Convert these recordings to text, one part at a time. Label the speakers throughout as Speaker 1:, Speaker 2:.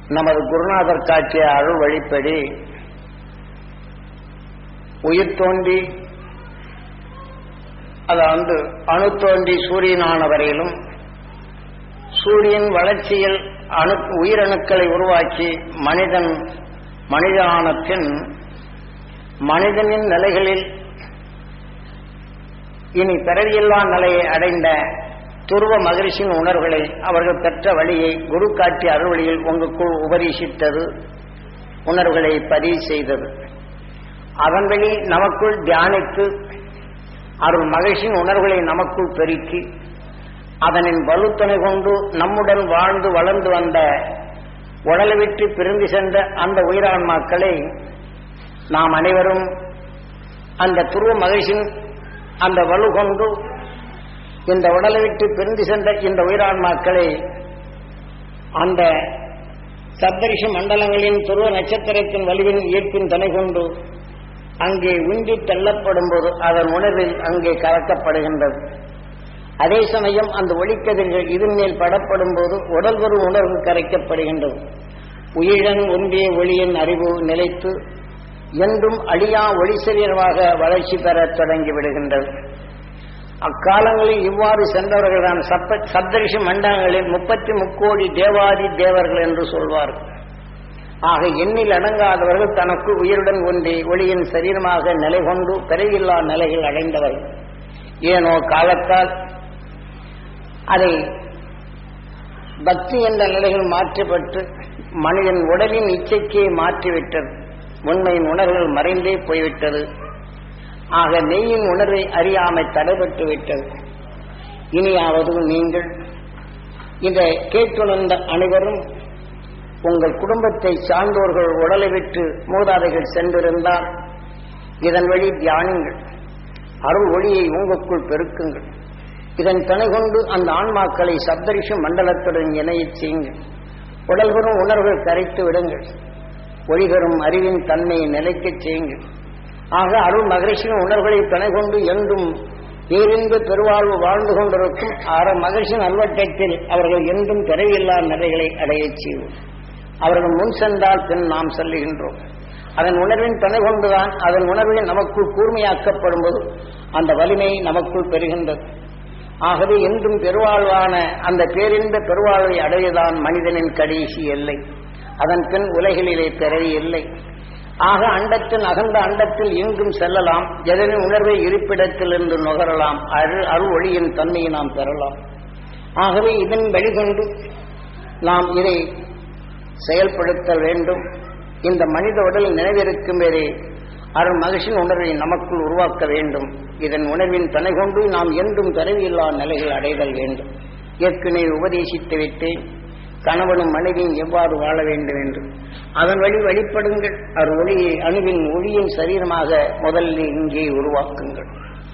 Speaker 1: நமது குருநாதர் காட்டிய அருள் வழிப்படி உயிர் தோன்றி அதாவது அணு தோன்றி சூரியனான வரையிலும் சூரியன் வளர்ச்சியில் அணு உயிரணுக்களை உருவாக்கி மனிதன் மனிதனான பின் மனிதனின் நிலைகளில் இனி பிறவியில்லா நிலையை அடைந்த துருவ மகிழ்ச்சியின் உணர்வுகளை அவர்கள் பெற்ற வழியை குரு காட்டிய அருள்வழியில் உங்களுக்குள் உபதேசித்தது உணர்வுகளை பதிவு செய்தது அதன் வழி நமக்குள் தியானித்து அருள் மகிழ்ச்சியின் உணர்வுகளை நமக்குள் பெருக்கி அதனின் வலுத்துணை கொண்டு நம்முடன் வாழ்ந்து வளர்ந்து வந்த உடலை விட்டு பிரிந்து சென்ற அந்த உயிரான்மாக்களை நாம் அனைவரும் அந்த துருவ மகிழ்ச்சியின் அந்த வலு கொண்டு இந்த உடலை விட்டு பிரிந்து சென்ற இந்த உயிரான்மாக்களை அந்த சப்தரிஷ மண்டலங்களின் துருவ நட்சத்திரத்தின் வலுவின் ஈர்ப்பின் துணை கொண்டு அங்கே உந்தி தள்ளப்படும் போது அதன் உணர்வில் அங்கே கலக்கப்படுகின்றது அதே சமயம் அந்த ஒளிக்கதிர்கள் இதன் மேல் படப்படும் போது உடல் வரும் உணர்வு கரைக்கப்படுகின்றது உயிரன் ஒன்றிய ஒளியின் அறிவு நிலைத்து என்றும் அழியா ஒளி சரீரமாக வளர்ச்சி பெறத் தொடங்கி விடுகின்றது அக்காலங்களில் இவ்வாறு சென்றவர்கள் தான் சப்ப சப்தரிஷ மண்டலங்களில் முப்பத்தி முக்கோடி தேவாதி தேவர்கள் என்று சொல்வார்கள் ஆக எண்ணில் அடங்காதவர்கள் தனக்கு உயிருடன் ஒன்றி ஒளியின் சரீரமாக நிலை கொண்டு பிறவில்லா நிலைகள் அடைந்தவர்கள் ஏனோ காலத்தால் அதை பக்தி என்ற நிலைகள் மாற்றப்பட்டு மனிதன் உடலின் இச்சைக்கே மாற்றிவிட்டது உண்மையின் உணர்வுகள் மறைந்தே போய்விட்டது ஆக நெய்யின் உணர்வை அறியாமை தடைபட்டு விட்டது இனியாவது நீங்கள் இந்த கேட்டுணர்ந்த அனைவரும் உங்கள் குடும்பத்தை சார்ந்தோர்கள் உடலை விட்டு மூதாதைகள் சென்றிருந்தால் இதன் வழி தியானிங்கள் அருள் ஒளியை உங்களுக்குள் பெருக்குங்கள் இதன் துணை கொண்டு அந்த ஆன்மாக்களை சப்தரிஷ மண்டலத்துடன் இணையச் செய்யுங்கள் உடல்வரும் உணர்வுகள் கரைத்து விடுங்கள் ஒளிகரும் அறிவின் தன்மையை நிலைக்கச் செய்யுங்கள் ஆக அருள் மகரிஷியின் உணர்வுகளை துணை கொண்டு என்றும் பேரின்ப பெருவாழ்வு வாழ்ந்து கொண்டிருக்கும் அற மகிழ்ச்சியின் அல்வட்டத்தில் அவர்கள் என்றும் பிறவியில்லா நிலைகளை அடையச் செய்வோம் அவர்கள் முன் சென்றால் பின் நாம் செல்லுகின்றோம் அதன் உணர்வின் துணை கொண்டுதான் அதன் உணர்வில் நமக்குள் கூர்மையாக்கப்படும் போது அந்த வலிமை நமக்குள் பெறுகின்றது ஆகவே என்றும் பெருவாழ்வான அந்த பேரின்ப பெருவாழ்வை அடையதான் மனிதனின் கடைசி எல்லை அதன் பின் உலகிலே பிறவி இல்லை ஆக அண்டத்தின் அகண்ட அண்டத்தில் எங்கும் செல்லலாம் எதனின் உணர்வை இருப்பிடத்திலிருந்து நுகரலாம் அரு அருள் ஒளியின் தன்மையை நாம் பெறலாம் ஆகவே இதன் வழிகொண்டு நாம் இதை செயல்படுத்த வேண்டும் இந்த மனித உடல் நினைவிருக்கும் வேறே அருள் மகிழ்ச்சியின் உணர்வை நமக்குள் உருவாக்க வேண்டும் இதன் உணர்வின் துணை கொண்டு நாம் என்றும் பிறவியில்லா நிலைகள் அடைதல் வேண்டும் ஏற்கனவே உபதேசித்து விட்டேன் கணவனும் மனைவியும் எவ்வாறு வாழ வேண்டும் என்று அதன் வழி வழிபடுங்கள் அவர் ஒளியை அணுவின் ஒளியின் சரீரமாக முதலில் இங்கே உருவாக்குங்கள்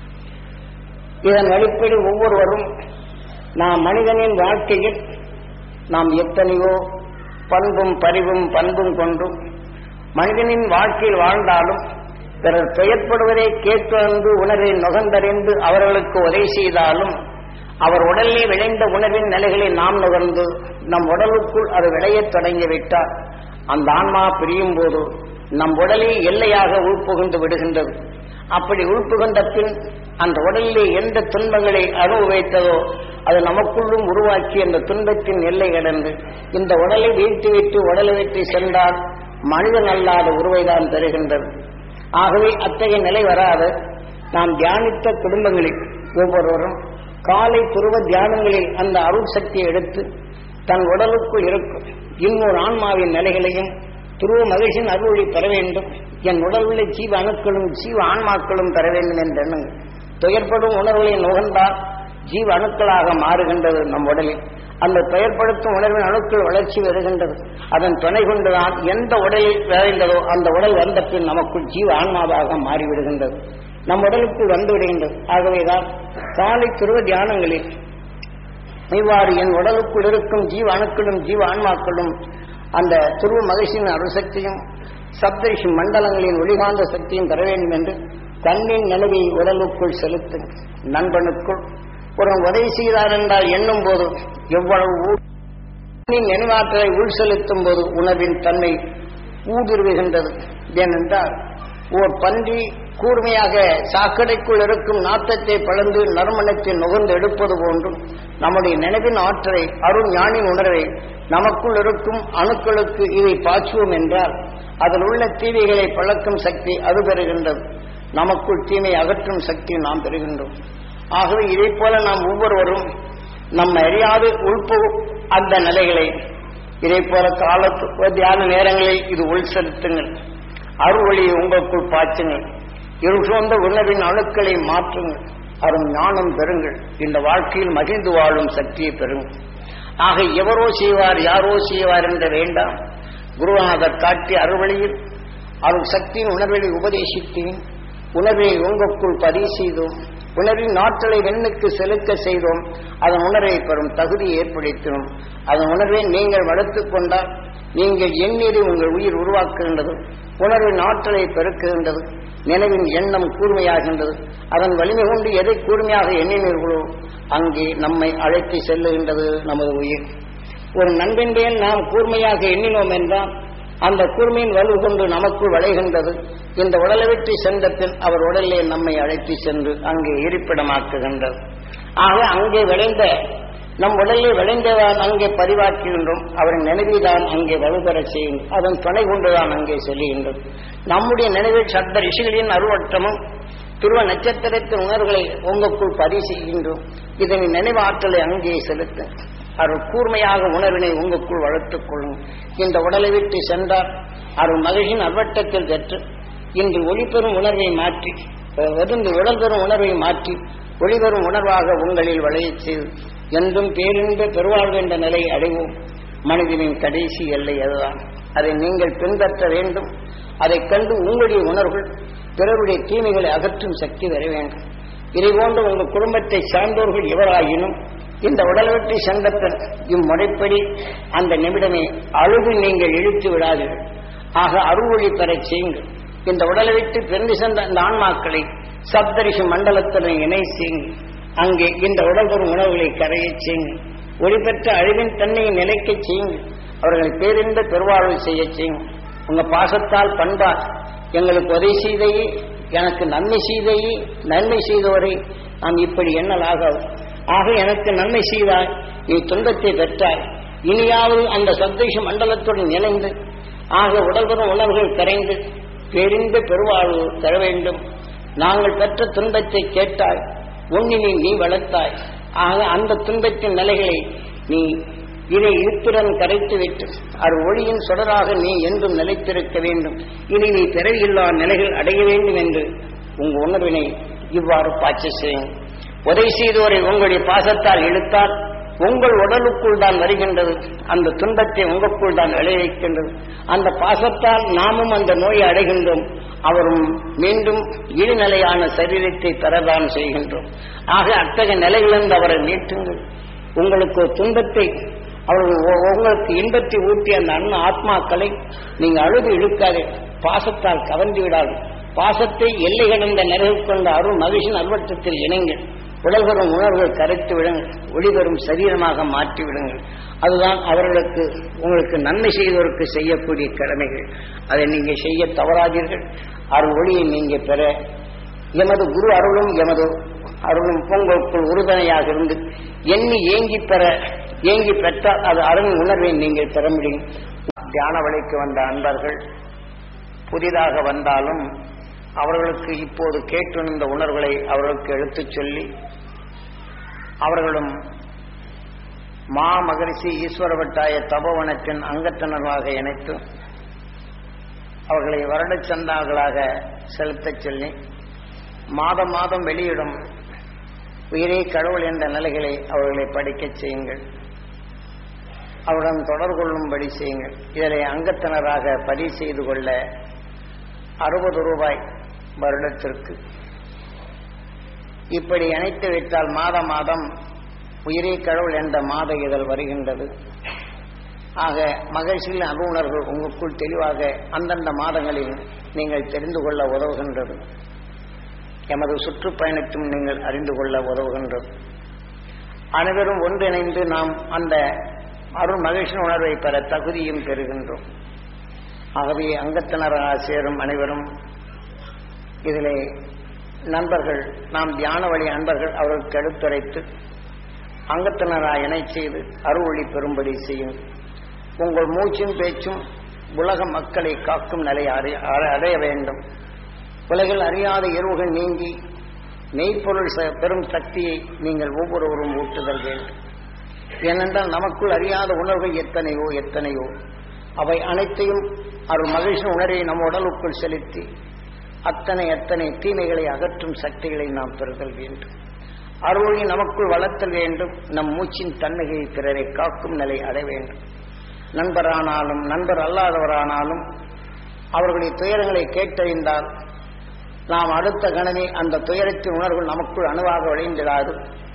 Speaker 1: இதன் வழிப்படி ஒவ்வொருவரும் நாம் மனிதனின் வாழ்க்கையில் நாம் எத்தனையோ பண்பும் பரிவும் பண்பும் கொண்டும் மனிதனின் வாழ்க்கையில் வாழ்ந்தாலும் பிறர் பெயர்ப்படுவதை கேட்டு உணர்வை நுகர்ந்தறிந்து அவர்களுக்கு உதவி செய்தாலும் அவர் உடலிலே விளைந்த உணர்வின் நிலைகளை நாம் நுகர்ந்து நம் உடலுக்குள் அது விளையத் தொடங்கிவிட்டால் அந்த ஆன்மா பிரியும் போது நம் உடலே எல்லையாக உள்புகுந்து விடுகின்றது அப்படி உள்புகுந்த பின் அந்த உடலிலே எந்த துன்பங்களை அனுபவித்ததோ அது நமக்குள்ளும் உருவாக்கி அந்த துன்பத்தின் எல்லை கடந்து இந்த உடலை வீழ்த்திவிட்டு உடலை விட்டு சென்றால் மனிதன் அல்லாத உருவைதான் பெறுகின்றது ஆகவே அத்தகைய நிலை வராது நாம் தியானித்த குடும்பங்களில் ஒவ்வொருவரும் காலை துருவ தியானங்களில் அந்த அருள் சக்தியை எடுத்து தன் உடலுக்குள் இருக்கும் இன்னொரு ஆன்மாவின் நிலைகளையும் துருவ மகிழ்ச்சியின் அருளை பெற வேண்டும் என் உடலுள்ள ஜீவ அணுக்களும் ஜீவ ஆன்மாக்களும் பெற வேண்டும் என்ற எண்ணங்கள் துயர்ப்படும் உணர்வுகளை நுகர்ந்தால் ஜீவ அணுக்களாக மாறுகின்றது நம் உடலில் அந்த பெயர்படுத்தும் உணர்வின் அணுக்கள் வளர்ச்சி வருகின்றது அதன் துணை கொண்டுதான் எந்த உடலில் விளைந்ததோ அந்த உடல் வந்த பின் நமக்குள் ஜீவ ஆன்மாவாக மாறிவிடுகின்றது நம் உடலுக்குள் வந்து விடுகின்றது ஆகவேதான் காலை துருவ தியானங்களில் இவ்வாறு என் உடலுக்குள் இருக்கும் ஜீவ அணுக்களும் ஜீவ ஆன்மாக்களும் அந்த துருவ மகிழ்ச்சியின் அருசக்தியும் சப்தரிஷி மண்டலங்களின் ஒளிகாந்த சக்தியும் பெற வேண்டும் என்று கண்ணின் நிலவை உடலுக்குள் செலுத்துங்கள் நண்பனுக்குள் ஒரு உதவி செய்தார் என்றால் எண்ணும் போது எவ்வளவு ஊ- நினைவாற்றலை உள் செலுத்தும் போது உணர்வின் தன்மை ஊடுருவுகின்றது ஏனென்றால் ஓர் பன்றி கூர்மையாக சாக்கடைக்குள் இருக்கும் நாத்தத்தை பழந்து நறுமணத்தை நுகர்ந்து எடுப்பது போன்றும் நம்முடைய நினைவின் ஆற்றலை அருள் ஞானின் உணர்வை நமக்குள் இருக்கும் அணுக்களுக்கு இதை பாய்ச்சுவோம் என்றால் அதில் உள்ள தீமைகளை பழக்கும் சக்தி அது பெறுகின்றது நமக்குள் தீமை அகற்றும் சக்தி நாம் பெறுகின்றோம் ஆகவே இதை போல நாம் ஒவ்வொருவரும் நம்ம அறியாது உள்பு அந்த நிலைகளை இதை போல கால தியான நேரங்களில் இது உள் செலுத்துங்கள் அருள்வழியை உங்களுக்குள் பாய்ச்சுங்கள் இருள் சோர்ந்த உணவின் அணுக்களை மாற்றுங்கள் அரும் ஞானம் பெறுங்கள் இந்த வாழ்க்கையில் மகிழ்ந்து வாழும் சக்தியை பெறுங்கள் ஆக எவரோ செய்வார் யாரோ செய்வார் என்ற வேண்டாம் குருநாதர் காட்டிய அறுவழியில் அருள் சக்தியின் உணர்வை உபதேசித்தேன் உணர்வை உங்களுக்குள் பதிவு செய்தோம் உணர்வின் ஆற்றலை வெண்ணுக்கு செலுத்த செய்தோம் அதன் உணர்வை பெறும் தகுதியை ஏற்படுத்தினோம் அதன் உணர்வை நீங்கள் வளர்த்துக் கொண்டால் நீங்கள் எண்ணீரை உங்கள் உயிர் உருவாக்குகின்றது உணர்வின் ஆற்றலை பெருக்குகின்றது நினைவின் எண்ணம் கூர்மையாகின்றது அதன் வலிமை கொண்டு எதை கூர்மையாக எண்ணினீர்களோ அங்கே நம்மை அழைத்து செல்லுகின்றது நமது உயிர் ஒரு நண்பன் மேல் நாம் கூர்மையாக எண்ணினோம் என்றால் அந்த கூர்மையின் வலு கொண்டு நமக்குள் வளைகின்றது இந்த உடலை விட்டு சென்ற பின் அவர் உடலே நம்மை அழைத்து சென்று அங்கே இருப்பிடமாக்குகின்றது ஆக அங்கே விளைந்த நம் உடலே விளைந்ததான் அங்கே பதிவாக்குகின்றோம் அவரின் நினைவில்தான் அங்கே வலுப்பெற செய்யும் அதன் துணை கொண்டுதான் அங்கே செல்லுகின்றது நம்முடைய நினைவில் சப்த ரிஷிகளின் அருவட்டமும் துருவ நட்சத்திரத்தின் உணர்வுகளை உங்களுக்குள் பதிவு செய்கின்றோம் இதனை நினைவாற்றலை அங்கே செலுத்த அருள் கூர்மையாக உணர்வினை உங்களுக்குள் வளர்த்துக் கொள்ளும் இந்த உடலை விட்டு சென்றார் அருள் மகிழ்ச்சியின் அவ்வட்டத்தில் பெற்று இன்று ஒளிபெறும் உணர்வை மாற்றி வெறுந்து உடல் பெறும் உணர்வை மாற்றி ஒளிபெறும் உணர்வாக உங்களில் வளையச் செய்து என்றும் பேரின்ப பெருவாழ்வு என்ற நிலை அடைவோம் மனிதனின் கடைசி எல்லை அதுதான் அதை நீங்கள் பின்பற்ற வேண்டும் அதைக் கண்டு உங்களுடைய உணர்வுகள் பிறருடைய தீமைகளை அகற்றும் சக்தி வர வேண்டும் இதை போன்ற உங்கள் குடும்பத்தை சார்ந்தோர்கள் எவராயினும் இந்த உடல் வெட்டி சென்றப்பின் இம்முறைப்படி அந்த நிமிடமே அழுது நீங்கள் இழுத்து விடாதீர்கள் ஆக அருள்வழி பெறச் செய்யுங்கள் இந்த உடலை விட்டு பிறந்து சென்ற அந்த ஆன்மாக்களை சப்தரிஷி மண்டலத்துடன் இணை செய்யுங்கள் அங்கே இந்த உடல் பெறும் உணவுகளை கரையச் செய்யுங்கள் ஒளிபெற்ற அழிவின் தன்மையை நிலைக்கச் செய்யுங்கள் அவர்களை பேரிந்த பெருவாழ்வு செய்யச் செய்யுங்கள் உங்க பாசத்தால் பண்பால் எங்களுக்கு உதவி செய்தையே எனக்கு நன்மை செய்தையே நன்மை செய்தவரை நாம் இப்படி எண்ணலாகாது ஆக எனக்கு நன்மை செய்தாய் நீ துன்பத்தை பெற்றாய் இனியாவது அந்த சந்தோஷ மண்டலத்துடன் இணைந்து ஆக உடல்பெறும் உணர்வுகள் கரைந்து பேரிந்த பெருவாழ்வு தர வேண்டும் நாங்கள் பெற்ற துன்பத்தை கேட்டாய் ஒன்னினை நீ வளர்த்தாய் ஆக அந்த துன்பத்தின் நிலைகளை நீ இதை இருப்புடன் கரைத்து விட்டு அது ஒளியின் சுடராக நீ என்றும் நிலைத்திருக்க வேண்டும் இனி நீ பிறவியில்லா நிலைகள் அடைய வேண்டும் என்று உங்க உணர்வினை இவ்வாறு பாய்ச்ச செய்யும் உதவி செய்தோரை உங்களுடைய பாசத்தால் இழுத்தால் உங்கள் உடலுக்குள் தான் வருகின்றது அந்த துன்பத்தை உங்களுக்குள் தான் விளைவிக்கின்றது அந்த பாசத்தால் நாமும் அந்த நோயை அடைகின்றோம் அவரும் மீண்டும் இழிநிலையான சரீரத்தை பெறதான் செய்கின்றோம் ஆக அத்தகைய நிலையிலிருந்து அவரை மீட்டுங்கள் உங்களுக்கு ஒரு துன்பத்தை அவர்கள் உ- உங்களுக்கு இன்பத்தை ஊட்டி அந்த அண்ண ஆத்மாக்களை நீங்க அழுது இழுக்காது பாசத்தால் கவர்ந்து விடாது பாசத்தை எல்லை கடந்த நிறைவு கொண்ட அருள் மகிழ்ச்சியின் அல்வட்டத்தில் இணைங்கள் உடல்வரும் உணர்வுகள் கரைத்து விடுங்கள் ஒளிவரும் சரீரமாக மாற்றி விடுங்கள் அதுதான் அவர்களுக்கு உங்களுக்கு நன்மை செய்தவருக்கு செய்யக்கூடிய கடமைகள் அதை நீங்க செய்ய தவறாதீர்கள் அருள் ஒளியை நீங்க பெற எமது குரு அருளும் எமது அருளும் உங்களுக்குள் உறுதுணையாக இருந்து எண்ணி ஏங்கி பெற ஏங்கி பெற்றால் அது அருள் உணர்வை நீங்கள் பெற முடியும் தியான வழிக்கு வந்த அன்பர்கள் புதிதாக வந்தாலும் அவர்களுக்கு இப்போது கேட்டிருந்த உணர்வுகளை அவர்களுக்கு எடுத்துச் சொல்லி அவர்களும் மா மகரிஷி ஈஸ்வரவட்டாய தபோவனத்தின் அங்கத்தினர்களாக இணைத்து அவர்களை வருடச் சந்தாக்களாக செலுத்தச் சொல்லி மாதம் மாதம் வெளியிடும் உயிரே கடவுள் என்ற நிலைகளை அவர்களை படிக்கச் செய்யுங்கள் அவருடன் தொடர்பு கொள்ளும்படி செய்யுங்கள் இதில் அங்கத்தினராக பதிவு செய்து கொள்ள அறுபது ரூபாய் வருடத்திற்கு இப்படி இணைத்து வைத்தால் மாத மாதம் உயிரே கடவுள் என்ற மாத இதழ் வருகின்றது ஆக மகிழ்ச்சியில் அனுணர்கள் உங்களுக்குள் தெளிவாக அந்தந்த மாதங்களில் நீங்கள் தெரிந்து கொள்ள உதவுகின்றது எமது சுற்றுப்பயணத்தும் நீங்கள் அறிந்து கொள்ள உதவுகின்றது அனைவரும் ஒன்றிணைந்து நாம் அந்த அருள் மகிழ்ச்சி உணர்வை பெற தகுதியும் பெறுகின்றோம் ஆகவே அங்கத்தினராக சேரும் அனைவரும் இதிலே நண்பர்கள் நாம் தியான வழி அன்பர்கள் அவர்களுக்கு எடுத்துரைத்து அங்கத்தினராக இணை செய்து அருள் ஒளி பெறும்படி செய்யும் உங்கள் மூச்சும் பேச்சும் உலக மக்களை காக்கும் நிலை அறி- அற- அடைய வேண்டும் உலகில் அறியாத இருவுகள் நீங்கி மெய்ப்பொருள் ச- பெறும் சக்தியை நீங்கள் ஒவ்வொருவரும் ஊட்டுதல் வேண்டும் ஏனென்றால் நமக்குள் அறியாத உணர்வுகள் எத்தனையோ எத்தனையோ அவை அனைத்தையும் அருள் மகிழ்ச்சி உணர்வை நம் உடலுக்குள் செலுத்தி அத்தனை அத்தனை தீமைகளை அகற்றும் சக்திகளை நாம் பெறுதல் வேண்டும் அருளை நமக்குள் வளர்த்தல் வேண்டும் நம் மூச்சின் தன்மையை பிறரை காக்கும் நிலை அடைய வேண்டும் நண்பரானாலும் நண்பர் அல்லாதவரானாலும் அவர்களுடைய துயரங்களை கேட்டறிந்தால் நாம் அடுத்த கணமே அந்த துயரத்தின் உணர்வு நமக்குள் அணுவாக விளைந்திடாது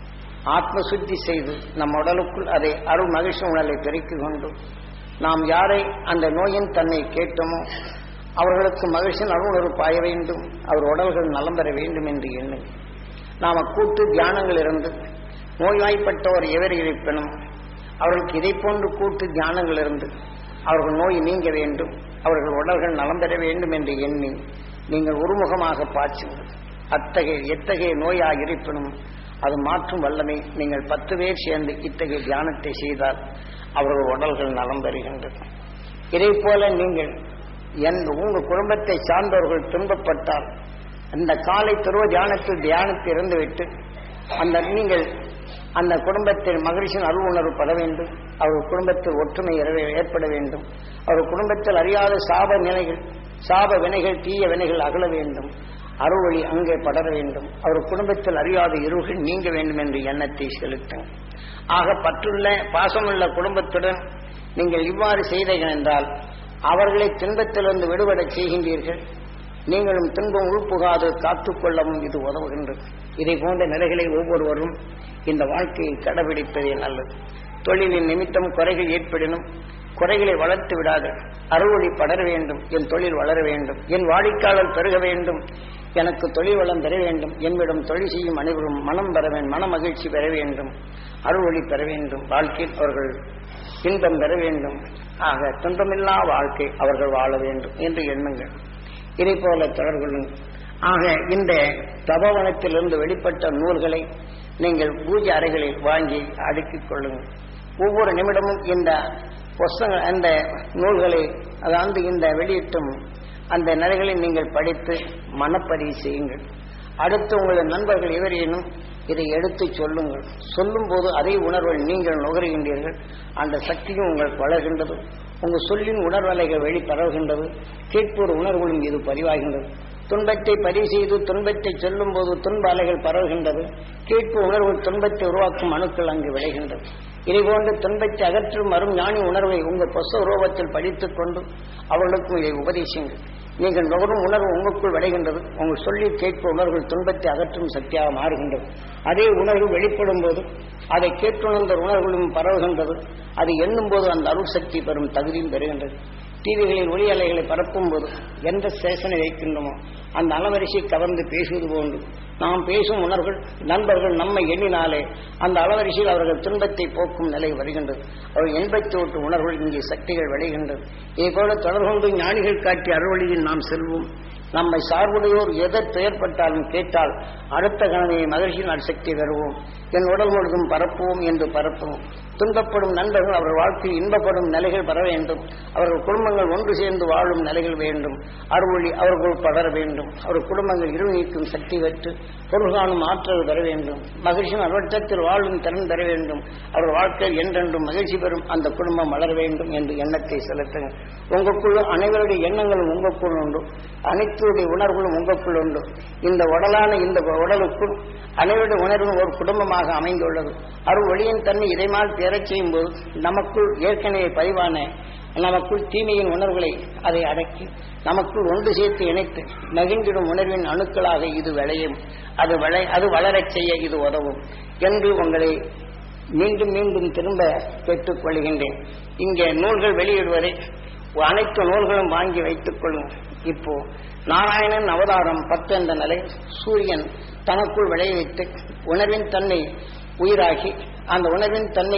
Speaker 1: ஆத்ம சுத்தி செய்து நம் உடலுக்குள் அதை அருள் மகிழ்ச்சி உணர்வை பெருக்கிக் கொண்டு நாம் யாரை அந்த நோயின் தன்னை கேட்டோமோ அவர்களுக்கு மகிழ்ச்சியின் அருளுணர்வு பாய வேண்டும் அவர் உடல்கள் நலம் பெற வேண்டும் என்று எண்ணுங்கள் நாம கூட்டு தியானங்கள் இருந்து நோய்வாய்ப்பட்டவர் எவர் இருப்பினும் அவர்களுக்கு இதை போன்று கூட்டு தியானங்கள் இருந்து அவர்கள் நோய் நீங்க வேண்டும் அவர்கள் உடல்கள் நலம் பெற வேண்டும் என்று எண்ணி நீங்கள் ஒருமுகமாக பாய்ச்சுங்கள் அத்தகைய எத்தகைய நோயாக இருப்பினும் அது மாற்றும் வல்லமை நீங்கள் பத்து பேர் சேர்ந்து இத்தகைய தியானத்தை செய்தால் அவர்கள் உடல்கள் நலம் பெறுகின்றது இதை போல நீங்கள் என் உங்கள் குடும்பத்தை சார்ந்தவர்கள் துன்பப்பட்டால் அந்த காலை துருவ தியானத்தில் தியானத்தை இருந்துவிட்டு அந்த நீங்கள் அந்த குடும்பத்தில் மகிழ்ச்சியின் அருள் உணர்வு பெற வேண்டும் அவர்கள் குடும்பத்தில் ஒற்றுமை ஏற- ஏற்பட வேண்டும் அவர்கள் குடும்பத்தில் அறியாத சாப நிலைகள் சாப வினைகள் தீய வினைகள் அகல வேண்டும் அருள்வழி அங்கே படர வேண்டும் அவர் குடும்பத்தில் அறியாத இருள்கள் நீங்க வேண்டும் என்று எண்ணத்தை செலுத்துங்கள் ஆக பற்றுள்ள பாசமுள்ள குடும்பத்துடன் நீங்கள் இவ்வாறு செய்தீர்கள் என்றால் அவர்களை துன்பத்திலிருந்து விடுபடச் செய்கின்றீர்கள் நீங்களும் துன்பம் உள்புகாது காத்துக்கொள்ளவும் இது உதவுகின்றது இதை போன்ற நிலைகளை ஒவ்வொருவரும் இந்த வாழ்க்கையை கடைபிடிப்பதே நல்லது தொழிலின் நிமித்தம் குறைகள் ஏற்படினும் குறைகளை வளர்த்து விடாது அறுவடை படர வேண்டும் என் தொழில் வளர வேண்டும் என் வாடிக்கையாளர் பெருக வேண்டும் எனக்கு தொழில் வளம் பெற வேண்டும் என்னிடம் தொழில் செய்யும் அனைவரும் மனம் பெற வேண்டும் மன மகிழ்ச்சி பெற வேண்டும் அறுவழி பெற வேண்டும் வாழ்க்கையில் அவர்கள் இன்பம் பெற வேண்டும் ஆக துன்பமில்லா வாழ்க்கை அவர்கள் வாழ வேண்டும் என்று எண்ணுங்கள் இதை போல தொடர்புகளும் ஆக இந்த தபோவனத்திலிருந்து வெளிப்பட்ட நூல்களை நீங்கள் பூஜை அறைகளில் வாங்கி அடுக்கிக் கொள்ளுங்கள் ஒவ்வொரு நிமிடமும் இந்த புஸ்தக அந்த நூல்களை அதாவது இந்த வெளியிட்டும் அந்த நிலைகளை நீங்கள் படித்து மனப்பதிவு செய்யுங்கள் அடுத்து உங்களது நண்பர்கள் எவரேனும் இதை எடுத்து சொல்லுங்கள் சொல்லும் போது அதே உணர்வை நீங்கள் நுகர்கின்றீர்கள் அந்த சக்தியும் உங்களுக்கு வளர்கின்றது உங்கள் சொல்லின் உணர்வலைகள் வெளிப்பரவுகின்றது கேட்போர் உணர்வுகளும் இது பதிவாகின்றது துன்பத்தை பதிவு செய்து துன்பத்தை சொல்லும் போது துன்ப அலைகள் பரவுகின்றது கேட்பு உணர்வு துன்பத்தை உருவாக்கும் அணுக்கள் அங்கு விளைகின்றது இதைபோன்று துன்பத்தை அகற்றும் வரும் ஞானி உணர்வை உங்கள் பொச ரூபத்தில் படித்துக் கொண்டு அவர்களுக்கும் இதை உபதேசியுங்கள் நீங்கள் நுகரும் உணர்வு உங்களுக்குள் விளைகின்றது உங்கள் சொல்லி கேட்ப உணர்வுகள் துன்பத்தை அகற்றும் சக்தியாக மாறுகின்றது அதே உணர்வு வெளிப்படும் போது அதை கேட்டுணர்ந்த உணர்வுகளும் பரவுகின்றது அது எண்ணும் போது அந்த அருள் சக்தி பெறும் தகுதியும் பெறுகின்றது டிவிகளில் ஒளி அலைகளை பரப்பும் போது எந்த ஸ்டேஷனை வைக்கின்றோமோ அந்த அலவரிசை கவர்ந்து பேசுவது போன்று நாம் பேசும் உணர்வுகள் நண்பர்கள் நம்மை எண்ணினாலே அந்த அளவரிசையில் அவர்கள் துன்பத்தை போக்கும் நிலை வருகின்றது அவர்கள் எண்பத்தி ஓட்டு உணர்வுகள் இங்கே சக்திகள் விளைகின்றது இதே போல தொடர்பு கொண்டு ஞானிகள் காட்டிய அறுவழியில் நாம் செல்வோம் நம்மை சார்புடையோர் எதற் பெயர்பட்டாலும் கேட்டால் அடுத்த கணமே மகிழ்ச்சியின் சக்தி பெறுவோம் என் உடல் முழுதும் பரப்புவோம் என்று பரப்புவோம் துன்பப்படும் நண்பர்கள் அவர்கள் வாழ்க்கையில் இன்பப்படும் நிலைகள் பெற வேண்டும் அவர்கள் குடும்பங்கள் ஒன்று சேர்ந்து வாழும் நிலைகள் வேண்டும் அறுவழி அவர்கள் படர வேண்டும் அவர் குடும்பங்கள் இருள் நீக்கும் சக்தி பெற்று பொருள் காணும் ஆற்றல் பெற வேண்டும் மகிழ்ச்சியின் அறுவட்டத்தில் வாழும் திறன் பெற வேண்டும் அவர் வாழ்க்கையில் என்றென்றும் மகிழ்ச்சி பெறும் அந்த குடும்பம் வளர வேண்டும் என்று எண்ணத்தை செலுத்துங்கள் உங்களுக்குள்ள அனைவருடைய எண்ணங்களும் உங்களுக்குள் உண்டு அனைத்துடைய உணர்வுகளும் உங்களுக்குள் உண்டு இந்த உடலான இந்த உடலுக்குள் அனைவருடைய உணர்வும் ஒரு குடும்பமாக அமைந்துள்ளது அருள் ஒளியின் தன்மை இதைமால் பெறச் செய்யும் போது நமக்குள் ஏற்கனவே பதிவான நமக்குள் தீமையின் உணர்வுகளை அதை அடக்கி நமக்குள் ஒன்று சேர்த்து இணைத்து மகிழ்ந்திடும் உணர்வின் அணுக்களாக இது விளையும் அது வளை அது வளரச் செய்ய இது உதவும் என்று உங்களை மீண்டும் மீண்டும் திரும்ப கேட்டுக் கொள்கின்றேன் இங்கே நூல்கள் வெளியிடுவதை அனைத்து நூல்களும் வாங்கி வைத்துக் கொள்ளுங்கள் இப்போ நாராயணன் அவதாரம் பத்து என்ற நிலை சூரியன் தனக்குள் விளைவித்து உணர்வின் தன்மை உயிராகி அந்த உணர்வின் தன்மை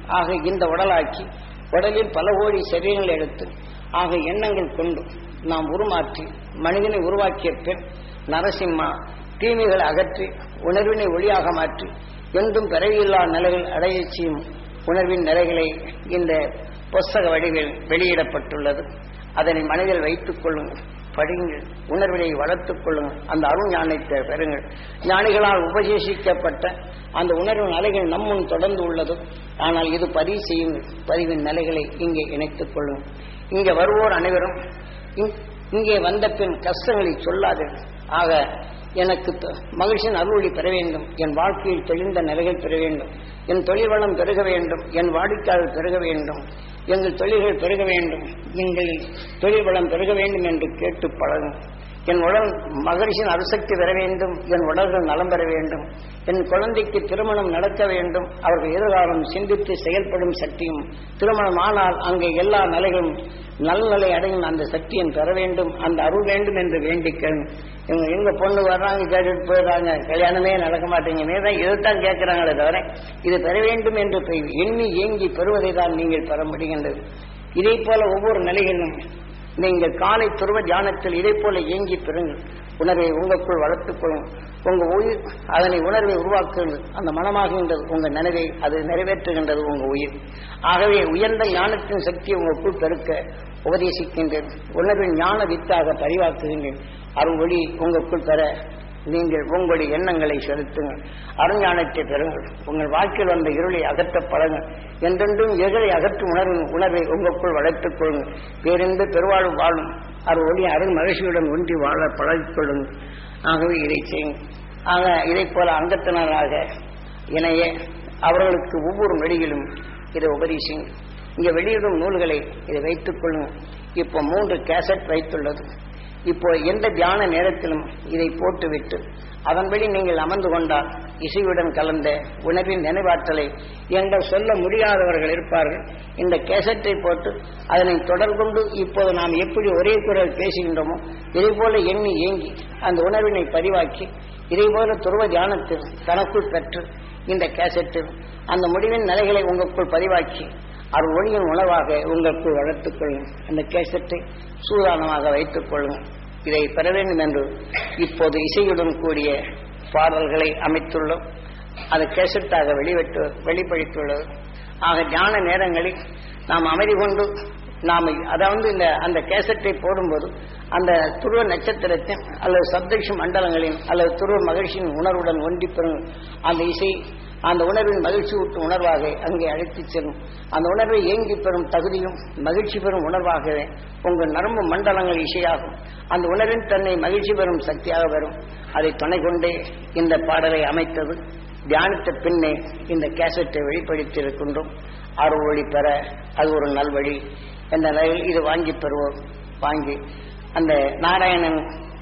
Speaker 1: ஆக இந்த உடலாக்கி உடலில் பல கோடி சரீரங்கள் எடுத்து ஆக எண்ணங்கள் கொண்டு நாம் உருமாற்றி மனிதனை உருவாக்கிய பின் நரசிம்மா தீமைகளை அகற்றி உணர்வினை ஒளியாக மாற்றி என்றும் பிறவியில்லா நிலைகள் அடைய செய்யும் உணர்வின் நிலைகளை இந்த புஸ்தக வடிவில் வெளியிடப்பட்டுள்ளது அதனை மனதில் வைத்துக் கொள்ளுங்கள் படியுங்கள் உணர்வினை வளர்த்துக் கொள்ளுங்கள் அந்த அருள் ஞானத்தை பெறுங்கள் ஞானிகளால் உபதேசிக்கப்பட்ட அந்த உணர்வின் அலைகள் நம்முன் தொடர்ந்து உள்ளது ஆனால் இது பதிவு செய்யுங்கள் பதிவின் நிலைகளை இங்கே இணைத்துக் கொள்ளுங்கள் இங்கே வருவோர் அனைவரும் இங்- இங்கே வந்த பின் கஷ்டங்களை சொல்லாதீர்கள் ஆக எனக்கு த- மகிழ்ச்சியின் அருளொளி பெற வேண்டும் என் வாழ்க்கையில் தெளிந்த நிலைகள் பெற வேண்டும் என் தொழில் வளம் பெருக வேண்டும் என் வாடிக்கையாளர் பெருக வேண்டும் எங்கள் தொழில்கள் பெருக வேண்டும் எங்கள் தொழில் வளம் பெருக வேண்டும் என்று கேட்டு பழகும் என் உடல் மகரிஷின் அருசக்தி பெற வேண்டும் என் உடல்கள் நலம் பெற வேண்டும் என் குழந்தைக்கு திருமணம் நடக்க வேண்டும் அவர்கள் எதிர்காலம் சிந்தித்து செயல்படும் சக்தியும் திருமணம் ஆனால் அங்கே எல்லா நிலைகளும் நல்நிலை அடையும் அந்த சக்தியும் பெற வேண்டும் அந்த அருள் வேண்டும் என்று வேண்டிக்கணும் இவங்க எங்க பொண்ணு வர்றாங்க கேட்டுட்டு போயிடுறாங்க கல்யாணமே நடக்க மாட்டேங்குது தான் இதைத்தான் கேட்கிறாங்களே தவிர இது பெற வேண்டும் என்று போய் எண்ணி ஏங்கி பெறுவதை தான் நீங்கள் பெற முடிகின்றது இதே போல ஒவ்வொரு நிலைகளிலும் நீங்கள் காலை துருவ தியானத்தில் இதை போல ஏங்கி பெறுங்கள் உணர்வை உங்களுக்குள் வளர்த்துக் கொள்ளுங்கள் உங்க உயிர் அதனை உணர்வை உருவாக்குகிறது அந்த மனமாகின்றது உங்க நினைவை அது நிறைவேற்றுகின்றது உங்க உயிர் ஆகவே உயர்ந்த ஞானத்தின் சக்தியை உங்களுக்குள் பெருக்க உபதேசிக்கின்றேன் உணர்வின் ஞான வித்தாக பரிவாக்குகின்றேன் அருள் ஒளி உங்களுக்குள் பெற நீங்கள் உங்களுடைய எண்ணங்களை செலுத்துங்கள் அருஞானத்தை பெறுங்கள் உங்கள் வாழ்க்கையில் வந்த இருளை அகற்ற பழங்கள் என்றென்றும் எதிரை அகற்றும் உணர்வின் உணர்வை உங்களுக்குள் வளர்த்துக் கொள்ளுங்கள் பேருந்து பெருவாழ்வு வாழும் அருள் ஒளி அருள் மகிழ்ச்சியுடன் ஒன்றி வாழ பழகிக் கொள்ளுங்கள் ஆகவே இதை செய்யுங்கள் ஆக இதைப் போல அங்கத்தினராக இணைய அவர்களுக்கு ஒவ்வொரு நொடியிலும் இதை உபதேசியுங்கள் இங்கே வெளியிடும் நூல்களை இதை வைத்துக் கொள்ளுங்கள் இப்போ மூன்று கேசட் வைத்துள்ளது இப்போ எந்த தியான நேரத்திலும் இதை போட்டுவிட்டு அதன்படி நீங்கள் அமர்ந்து கொண்டால் இசையுடன் கலந்த உணர்வின் நினைவாற்றலை எங்கள் சொல்ல முடியாதவர்கள் இருப்பார்கள் இந்த கேசட்டை போட்டு அதனை தொடர்கொண்டு இப்போது நாம் எப்படி ஒரே குரல் பேசுகின்றோமோ இதே போல எண்ணி ஏங்கி அந்த உணர்வினை பதிவாக்கி இதே போல துருவ தியானத்தில் தனக்குள் பெற்று இந்த கேசட்டில் அந்த முடிவின் நிலைகளை உங்களுக்குள் பதிவாக்கி அது ஒளியின் உணவாக உங்களுக்குள் வளர்த்துக் கொள்ளுங்கள் அந்த கேசட்டை சூதானமாக வைத்துக் கொள்ளுங்கள் இதை பெற வேண்டும் என்று இப்போது இசையுடன் கூடிய பாடல்களை அமைத்துள்ளோம் அது கேசட்டாக வெளிவிட்டு வெளிப்படுத்தியுள்ளது ஆக ஞான நேரங்களில் நாம் அமைதி கொண்டு நாம் அதாவது இந்த அந்த கேசட்டை போடும்போது அந்த துருவ நட்சத்திரத்தின் அல்லது சப்தக்ஷ மண்டலங்களின் அல்லது துருவ மகிழ்ச்சியின் உணர்வுடன் ஒன்றி பெறும் அந்த இசை அந்த உணர்வின் மகிழ்ச்சி ஊட்டும் உணர்வாக அங்கே அழைத்துச் செல்லும் அந்த உணர்வை ஏங்கி பெறும் தகுதியும் மகிழ்ச்சி பெறும் உணர்வாகவே உங்கள் நரம்பு மண்டலங்கள் இசையாகும் அந்த உணர்வின் தன்னை மகிழ்ச்சி பெறும் சக்தியாக வரும் அதை துணை கொண்டே இந்த பாடலை அமைத்தது தியானத்த பின்னே இந்த கேசட்டை வெளிப்படுத்தி இருக்கின்றோம் அருள் ஒளி பெற அது ஒரு நல்வழி என்ற நிலையில் இது வாங்கி பெறுவோம் வாங்கி அந்த நாராயணன்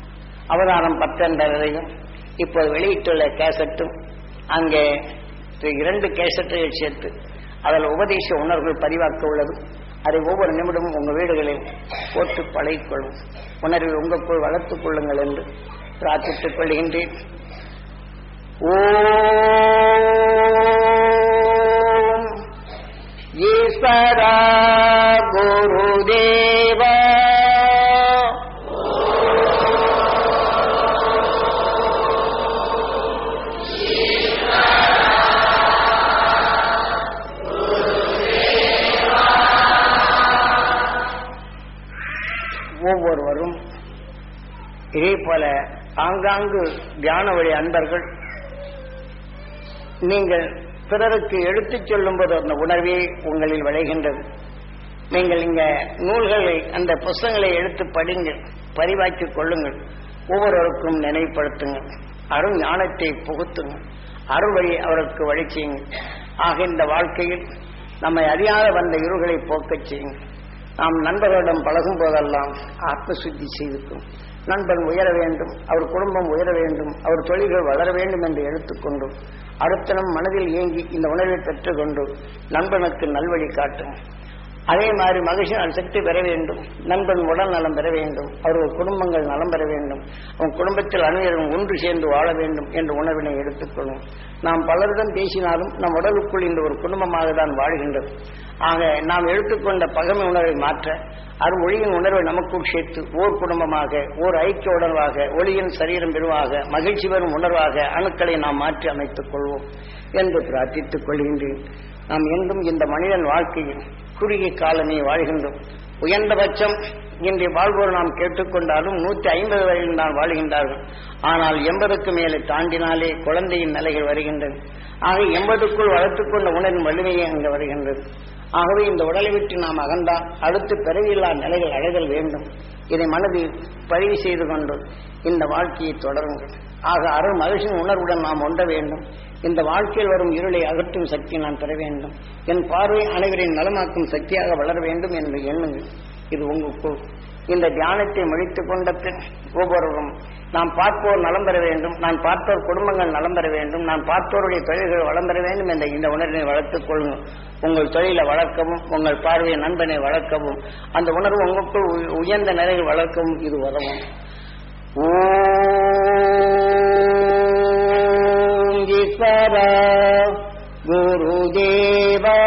Speaker 1: அவதாரம் பத்தென்றதையும் இப்போது வெளியிட்டுள்ள கேசட்டும் அங்கே இரண்டு கேசட்டுகள் சேர்த்து அதில் உபதேச உணர்வுகள் பதிவாக்க உள்ளது அதை ஒவ்வொரு நிமிடமும் உங்கள் வீடுகளில் போட்டு பழகிக்கொள்ளும் உணர்வை உங்களுக்குள் வளர்த்துக் கொள்ளுங்கள் என்று பிரார்த்தித்துக் கொள்கின்றேன் ஓம் ஈஸ்வரா குருதேவா ஒவ்வொருவரும் இதே போல ஆங்காங்கு தியான வழி அன்பர்கள் நீங்கள் பிறருக்கு எடுத்துச் சொல்லும்போது அந்த உணர்வே உங்களில் விளைகின்றது நீங்கள் இங்க நூல்களை அந்த புஸ்தகங்களை எடுத்து படிங்கள் பதிவாக்கிக் கொள்ளுங்கள் ஒவ்வொருவருக்கும் நினைவுபடுத்துங்கள் அருள் ஞானத்தை புகுத்துங்கள் அருள் வழி அவருக்கு வழி செய்யுங்கள் ஆக இந்த வாழ்க்கையில் நம்மை அறியாத வந்த இருள்களை போக்கச் செய்யுங்கள் நாம் நண்பர்களிடம் பழகும் போதெல்லாம் ஆத்ம சுத்தி செய்திருக்கும் நண்பன் உயர வேண்டும் அவர் குடும்பம் உயர வேண்டும் அவர் தொழில்கள் வளர வேண்டும் என்று எடுத்துக்கொண்டு அடுத்த நம் மனதில் இயங்கி இந்த உணர்வை பெற்றுக்கொண்டு நண்பனுக்கு நல்வழி காட்டும் அதே மாதிரி மகிழ்ச்சி சக்தி பெற வேண்டும் நண்பன் உடல் நலம் பெற வேண்டும் அவர்கள் குடும்பங்கள் நலம் பெற வேண்டும் அவன் குடும்பத்தில் அனைவரும் ஒன்று சேர்ந்து வாழ வேண்டும் என்ற உணர்வினை எடுத்துக்கொள்ளும் நாம் பலரிடம் பேசினாலும் நம் உடலுக்குள் இந்த ஒரு குடும்பமாக தான் வாழ்கின்றது ஆக நாம் எடுத்துக்கொண்ட பகமை உணர்வை மாற்ற அரு ஒளியின் உணர்வை நமக்குள் சேர்த்து ஓர் குடும்பமாக ஓர் ஐக்கிய உணர்வாக ஒளியின் சரீரம் பெறுவாக மகிழ்ச்சி பெறும் உணர்வாக அணுக்களை நாம் மாற்றி அமைத்துக் கொள்வோம் என்று பிரார்த்தித்துக் கொள்கின்றேன் நாம் என்றும் இந்த மனிதன் வாழ்க்கையில் குறுகிய காலமே வாழ்கின்றோம் உயர்ந்தபட்சம் இன்றைய வாழ்வோர் நாம் கேட்டுக்கொண்டாலும் நூற்றி ஐம்பது வரையில் தான் வாழ்கின்றார்கள் ஆனால் எண்பதுக்கு மேலே தாண்டினாலே குழந்தையின் நிலைகள் வருகின்றன ஆக எண்பதுக்குள் வளர்த்துக்கொண்ட உணர்வின் வலிமையே அங்கு வருகின்றது ஆகவே இந்த உடலை விட்டு நாம் அகன்றால் அடுத்து பிறவியில்லா நிலைகள் அடைதல் வேண்டும் இதை மனதில் பதிவு செய்து கொண்டு இந்த வாழ்க்கையை தொடருங்கள் ஆக அருள் மகிழ்ச்சியின் உணர்வுடன் நாம் ஒன்ற வேண்டும் இந்த வாழ்க்கையில் வரும் இருளை அகற்றும் சக்தி நான் பெற வேண்டும் என் பார்வை அனைவரின் நலமாக்கும் சக்தியாக வளர வேண்டும் என்று எண்ணுங்கள் இது உங்களுக்குள் இந்த தியானத்தை முடித்துக் கொண்ட பின் ஒவ்வொருவரும் நாம் பார்ப்போர் நலம் பெற வேண்டும் நான் பார்ப்போர் குடும்பங்கள் நலம் பெற வேண்டும் நான் பார்ப்போருடைய தொழில்கள் வளம் பெற வேண்டும் என்ற இந்த உணர்வினை வளர்த்துக் கொள்ளுங்கள் உங்கள் தொழிலை வளர்க்கவும் உங்கள் பார்வையை நண்பனை வளர்க்கவும் அந்த உணர்வு உங்களுக்குள் உ- உயர்ந்த நிலையில் வளர்க்கவும் இது உதவும் ஓம் ஈஸ்வரா குருதேவா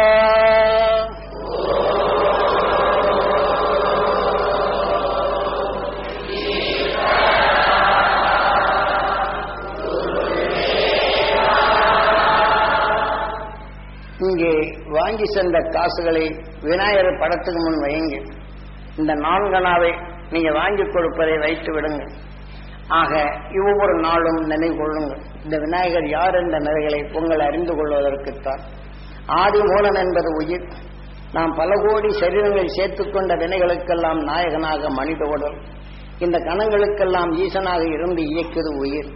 Speaker 1: இங்கே வாங்கி சென்ற காசுகளை விநாயகர் படத்துக்கு முன் வையுங்க இந்த நான்கனாவை நீங்க வாங்கி கொடுப்பதை வைத்து விடுங்க ஆக ஒவ்வொரு நாளும் நினைவு கொள்ளுங்கள் இந்த விநாயகர் யார் என்ற நிலைகளை உங்கள் அறிந்து கொள்வதற்குத்தான் ஆதி மூலம் என்பது உயிர் நாம் பல கோடி சரீரங்களில் சேர்த்துக்கொண்ட வினைகளுக்கெல்லாம் நாயகனாக மனித உடல் இந்த கணங்களுக்கெல்லாம் ஈசனாக இருந்து இயக்குது உயிர்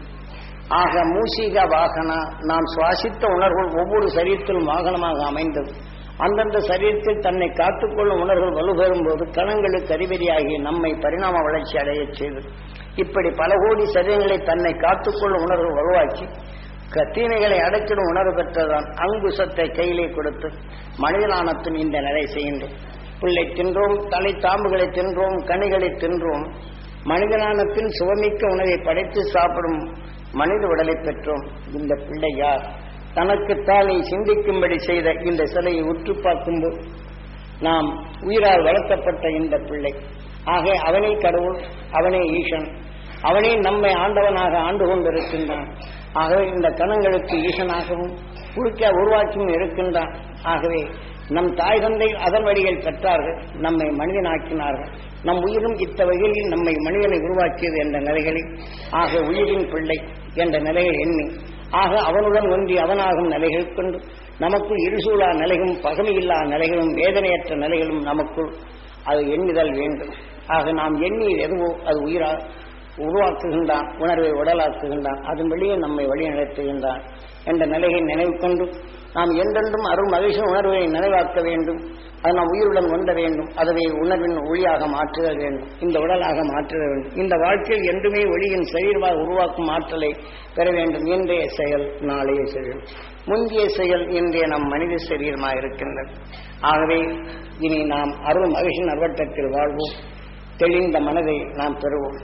Speaker 1: ஆக மூசிக வாகனா நாம் சுவாசித்த உணர்வுகள் ஒவ்வொரு சரீரத்திலும் வாகனமாக அமைந்தது அந்தந்த சரீரத்தில் தன்னை காத்துக்கொள்ளும் உணர்வுகள் வலுப்பெறும் போது கணங்களுக்கு அறிவறியாகி நம்மை பரிணாம வளர்ச்சி அடையச் செய்தது இப்படி பல கோடி சரீரங்களை தன்னை காத்துக்கொள்ளும் உணர்வு வலுவாக்கி க- தீமைகளை அடைச்சிடும் உணர்வு பெற்றதான் அங்குசத்தை கையிலே கொடுத்து மனிதனானத்தின் இந்த நிலை செய்கின்றோம் புல்லை தின்றோம் தலை தாம்புகளை தின்றோம் கனிகளை தின்றோம் மனிதனானத்தின் சுவமிக்க உணவை படைத்து சாப்பிடும் மனித உடலை பெற்றோம் இந்த பிள்ளை யார் தனக்குத்தானே சிந்திக்கும்படி செய்த இந்த சிலையை உற்று பார்க்கும்போது நாம் உயிரால் வளர்க்கப்பட்ட இந்த பிள்ளை ஆக அவனே கடவுள் அவனே ஈசன் அவனே நம்மை ஆண்டவனாக ஆண்டு கொண்டிருக்கின்றான் ஆகவே இந்த கணங்களுக்கு ஈசனாகவும் குளிக்க உருவாக்கியும் இருக்கின்றான் ஆகவே நம் தாய் தந்தை அதன் வழியில் பெற்றார்கள் நம்மை மனிதனாக்கினார்கள் நம் உயிரும் இத்த வகையில் நம்மை மனிதனை உருவாக்கியது என்ற நிலைகளில் ஆக உயிரின் பிள்ளை என்ற நிலையை எண்ணி ஆக அவனுடன் ஒன்றி அவனாகும் நிலைகள் கொண்டு நமக்குள் இருசூழா நிலைகளும் பகமையில்லா நிலைகளும் வேதனையற்ற நிலைகளும் நமக்குள் அது எண்ணுதல் வேண்டும் ஆக நாம் எண்ணி எதுவோ அது உயிரா உருவாக்குகின்றான் உணர்வை உடலாக்குகின்றான் அதன் வெளியே நம்மை வழி நடத்துகின்றான் என்ற நிலையை நினைவு கொண்டு நாம் என்றென்றும் அருள் மகிழ்ச்சி உணர்வை நினைவாக்க வேண்டும் அது நாம் உயிருடன் ஒன்ற வேண்டும் அதுவே உணர்வின் ஒளியாக மாற்றுதல் வேண்டும் இந்த உடலாக மாற்றுதல் வேண்டும் இந்த வாழ்க்கையில் என்றுமே ஒளியின் சரீரமாக உருவாக்கும் ஆற்றலை பெற வேண்டும் இன்றைய செயல் நாளைய செயல் முந்தைய செயல் இன்றைய நம் மனித சரீரமாக இருக்கின்றது ஆகவே இனி நாம் அருள் மகிழ்ச்சி நர்வட்டத்தில் வாழ்வோம் தெளிந்த மனதை நாம் பெறுவோம்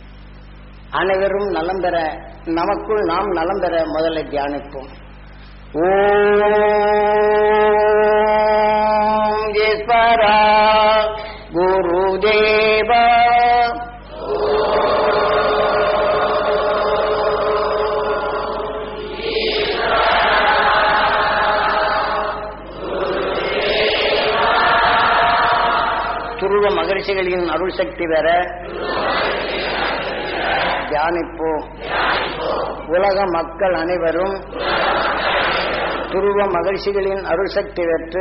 Speaker 1: அனைவரும் நலம் பெற நமக்குள் நாம் நலம் பெற முதல்ல தியானிப்போம் ஓம் ஈஸ்வரா குருதேவா துருவ மகரிஷிகளின் அருள் சக்தி பெற தியானிப்போம் உலக மக்கள் அனைவரும் துருவ மகிழ்ச்சிகளின் அருள் சக்தி பெற்று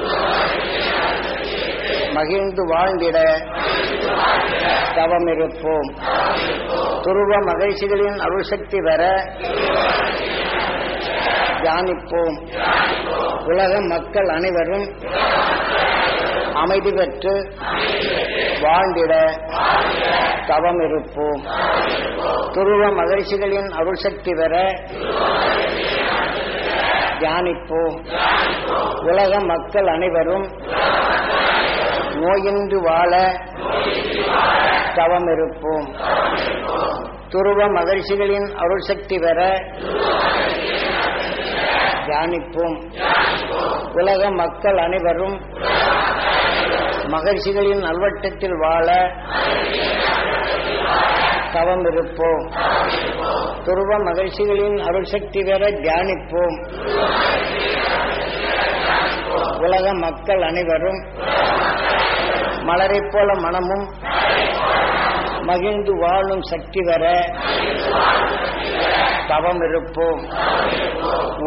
Speaker 1: மகிழ்ந்து வாழ்ந்திட தவமிருப்போம் துருவ மகிழ்ச்சிகளின் அருள் சக்தி பெற தியானிப்போம் உலக மக்கள் அனைவரும் அமைதி பெற்று வாழ்ந்திட தவம் இருப்போம் துருவ மகிழ்ச்சிகளின் அருள் சக்தி பெற தியானிப்போம் உலக மக்கள் அனைவரும் நோயின்றி வாழ தவம் இருப்போம் துருவ மகர்ஷிகளின் அருள் சக்தி பெற தியானிப்போம் உலக மக்கள் அனைவரும் மகர்ஷிகளின் நல்வட்டத்தில் வாழ தவம் இருப்போம் துருவ மகிழ்ச்சிகளின் அருள் சக்தி பெற தியானிப்போம் உலக மக்கள் அனைவரும் மலரைப் போல மனமும் மகிழ்ந்து வாழும் சக்தி பெற தவம் இருப்போம்